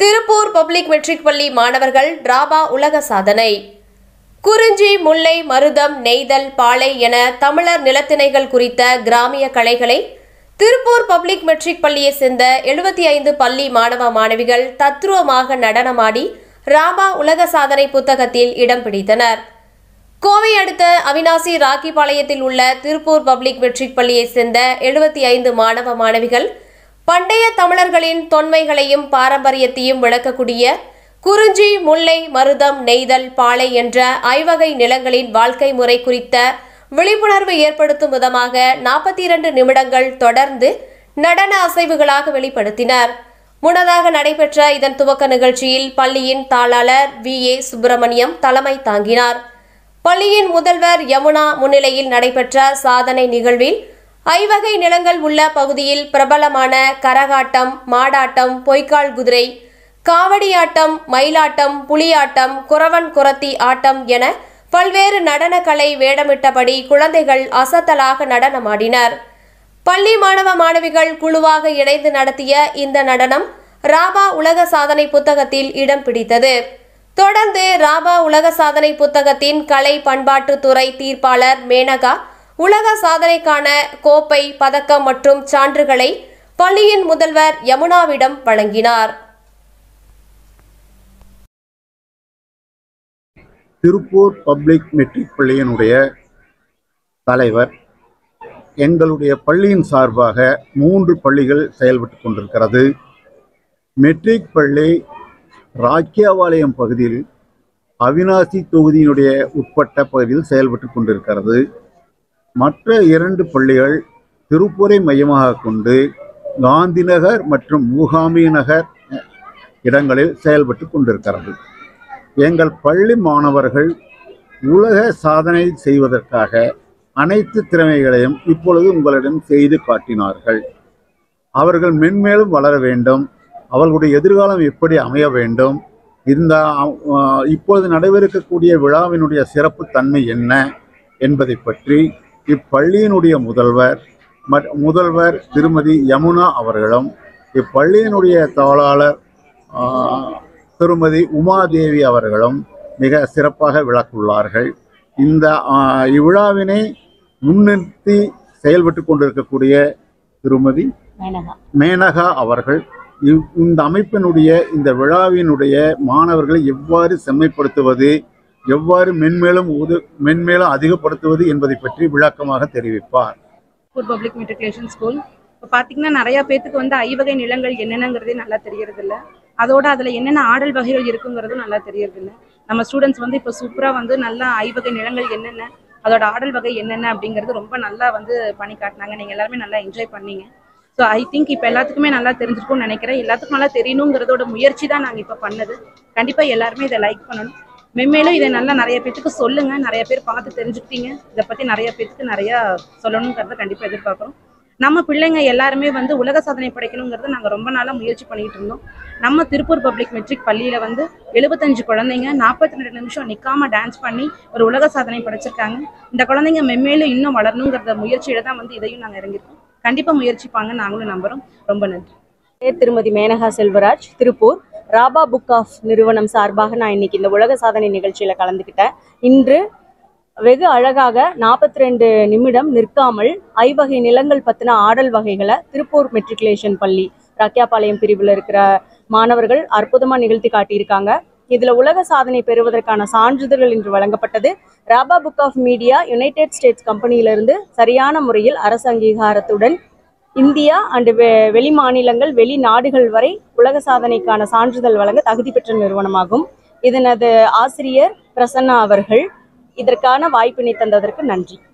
Tiruppur public matric பள்ளி மாணவர்கள் டிராபா உலக சாதனை குறிஞ்சி முல்லை மருதம் நெய்தல் பாலை என தமிழர் நிலத்திணைகள் குறித்த கிராமிய கலைகளை திருப்பூர் பப்ளிக் மெட்ரிக் பள்ளியை சேர்ந்த எழுபத்தி ஐந்து பள்ளி மாணவ மாணவிகள் தத்ரூபமாக நடனமாடி ராபா உலக சாதனை புத்தகத்தில் இடம் பிடித்தனர் கோவை அடுத்த அவினாசி ராக்கிபாளையத்தில் உள்ள திருப்பூர் பப்ளிக் மெட்ரிக் பள்ளியை சேர்ந்த எழுபத்தி ஐந்து மாணவ மாணவிகள் பண்டைய தமிழர்களின் தொன்மைகளையும் பாரம்பரியத்தையும் விளக்கக்கூடிய குறிஞ்சி முல்லை மருதம் நெய்தல் பாலை என்ற ஐவகை நிலங்களின் வாழ்க்கை முறை குறித்த விழிப்புணர்வு ஏற்படுத்தும் விதமாக நாற்பத்தி இரண்டு நிமிடங்கள் தொடர்ந்து நடன அசைவுகளாக வெளிப்படுத்தினர் முன்னதாக நடைபெற்ற இதன் துவக்க நிகழ்ச்சியில் பள்ளியின் தாளாளர் வி ஏ சுப்பிரமணியம் தலைமை தாங்கினார் பள்ளியின் முதல்வர் யமுனா முன்னிலையில் நடைபெற்ற சாதனை நிகழ்வில் ஐவகை நிலங்கள் உள்ள பகுதியில் பிரபலமான கரகாட்டம் மாடாட்டம் பொய்க்கால் குதிரை காவடியாட்டம் மயிலாட்டம் புலியாட்டம் குறவன் குரத்தி ஆட்டம் என பல்வேறு நடனக்கலை வேடமிட்டபடி குழந்தைகள் அசத்தலாக நடனமாடினர் பள்ளி மாணவ மாணவிகள் குழுவாக இணைந்து நடத்திய இந்த நடனம் ராபா உலக சாதனை புத்தகத்தில் இடம் பிடித்தது தொடர்ந்து ராபா உலக சாதனை புத்தகத்தின் கலை பண்பாட்டு துறை தீர்ப்பாளர் மேனகா உலக சாதனைக்கான கோப்பை பதக்கம் மற்றும் சான்றுகளை பள்ளியின் முதல்வர் யமுனாவிடம் வழங்கினார் திருப்பூர் பப்ளிக் மெட்ரிக் பள்ளியினுடைய தலைவர் எங்களுடைய பள்ளியின் சார்பாக மூன்று பள்ளிகள் செயல்பட்டு கொண்டிருக்கிறது மெட்ரிக் பள்ளி ராக்கியாவாலயம் பகுதியில் அவினாசி தொகுதியினுடைய உட்பட்ட பகுதியில் செயல்பட்டு கொண்டிருக்கிறது மற்ற இரண்டு பள்ளிகள் திருப்பூரை மையமாக கொண்டு காந்திநகர் மற்றும் மூகாம்பி நகர் இடங்களில் செயல்பட்டு கொண்டிருக்கிறது எங்கள் பள்ளி மாணவர்கள் உலக சாதனை செய்வதற்காக அனைத்து திறமைகளையும் இப்பொழுது உங்களிடம் செய்து காட்டினார்கள் அவர்கள் மென்மேலும் வளர வேண்டும் அவர்களுடைய எதிர்காலம் எப்படி அமைய வேண்டும் இந்த அஹ், இப்பொழுது நடைபெறக்கூடிய விழாவினுடைய சிறப்பு தன்மை என்ன என்பதை பற்றி இப்பள்ளியினுடைய முதல்வர் மற்- முதல்வர் திருமதி யமுனா அவர்களும் இப்பள்ளியினுடைய தாளாளர் ஆஹ், திருமதி உமாதேவி அவர்களும் மிக சிறப்பாக விளக்குள்ளார்கள் இந்த ஆஹ், இவ்விழாவினை முன்னிறுத்தி செயல்பட்டு கொண்டிருக்கக்கூடிய திருமதி மேனகா மேனகா அவர்கள் இவ்- இந்த அமைப்பினுடைய இந்த விழாவினுடைய மாணவர்களை எவ்வாறு செம்மைப்படுத்துவது எவ்வாறு மென்மேலும் உது மென்மேலும் அதிகப்படுத்துவது என்பதை பற்றி விளக்கமாக தெரிவிப்பார் ஸ்கூல் பப்ளிக் மெட்ரிகுலேஷன் ஸ்கூல் இப்போ பார்த்தீங்கன்னா நிறைய பேத்துக்கு வந்து ஐவகை நிலங்கள் என்னென்னங்கிறதே நல்லா தெரியறது இல்ல அதோட அதில் என்னென்ன ஆடல் வகைகள் இருக்குங்கிறதும் நல்லா தெரியறது இல்ல நம்ம ஸ்டூடெண்ட்ஸ் வந்து இப்போ சூப்பராக வந்து நல்லா ஐவகை நிலங்கள் என்னென்ன அதோட ஆடல் வகை என்னென்ன அப்படிங்கிறது ரொம்ப நல்லா வந்து பண்ணி காட்டினாங்க நீங்கள் எல்லாருமே நல்லா என்ஜாய் பண்ணீங்க ஸோ ஐ திங்க் இப்போ எல்லாத்துக்குமே நல்லா தெரிஞ்சிருக்கும்னு நினைக்கிறேன் எல்லாத்துக்கும் நல்லா தெரியணுங்கிறதோட முயற்சி தான் நாங்கள் இப்போ பண்ணது கண்டிப்பாக எல்லாருமே இதை லைக் பண்ணணும் மென்மேலும் இதை நல்லா நிறைய பேத்துக்கு சொல்லுங்க நிறைய பேர் பார்த்து தெரிஞ்சுக்கிட்டீங்க இதை பற்றி நிறைய பேத்துக்கு நிறையா சொல்லணுங்கிறத கண்டிப்பாக எதிர்பார்க்குறோம் நம்ம பிள்ளைங்க எல்லாருமே வந்து உலக சாதனை படைக்கணுங்கிறத நாங்கள் ரொம்ப நாளாக முயற்சி பண்ணிட்டு இருந்தோம் நம்ம திருப்பூர் பப்ளிக் மெட்ரிக் பள்ளியில் வந்து எழுபத்தஞ்சு குழந்தைங்க நாற்பத்தி ரெண்டு நிமிஷம் நிற்காம டான்ஸ் பண்ணி ஒரு உலக சாதனை படைச்சிருக்காங்க இந்த குழந்தைங்க மென்மேலும் இன்னும் வளரணுங்கிறத முயற்சியில தான் வந்து இதையும் நாங்கள் இறங்கியிருக்கோம் கண்டிப்பாக முயற்சிப்பாங்க நாங்களும் நம்புகிறோம் ரொம்ப நன்றி பேர் திருமதி மேனகா செல்வராஜ் திருப்பூர் ராபா புக் ஆஃப் நிறுவனம் சார்பாக நான் இன்னைக்கு இந்த உலக சாதனை நிகழ்ச்சியில் கலந்துக்கிட்டேன் இன்று வெகு அழகாக நாற்பத்தி ரெண்டு நிமிடம் நிற்காமல் ஐவகை நிலங்கள் பற்றின ஆடல் வகைகளை திருப்பூர் மெட்ரிகுலேஷன் பள்ளி ராக்கியாபாளையம் பிரிவில் இருக்கிற மாணவர்கள் அற்புதமாக நிகழ்த்தி காட்டியிருக்காங்க இதில் உலக சாதனை பெறுவதற்கான சான்றிதழ்கள் இன்று வழங்கப்பட்டது ராபா book of media United States கம்பெனியிலிருந்து சரியான முறையில் அரசு அங்கீகாரத்துடன் இந்தியா அண்டு வெ வெளி மாநிலங்கள் வெளி நாடுகள் வரை உலக சாதனைக்கான சான்றிதழ் வழங்க தகுதி பெற்ற நிறுவனமாகும் இதனது ஆசிரியர் பிரசன்னா அவர்கள் இதற்கான வாய்ப்பினை தந்ததற்கு நன்றி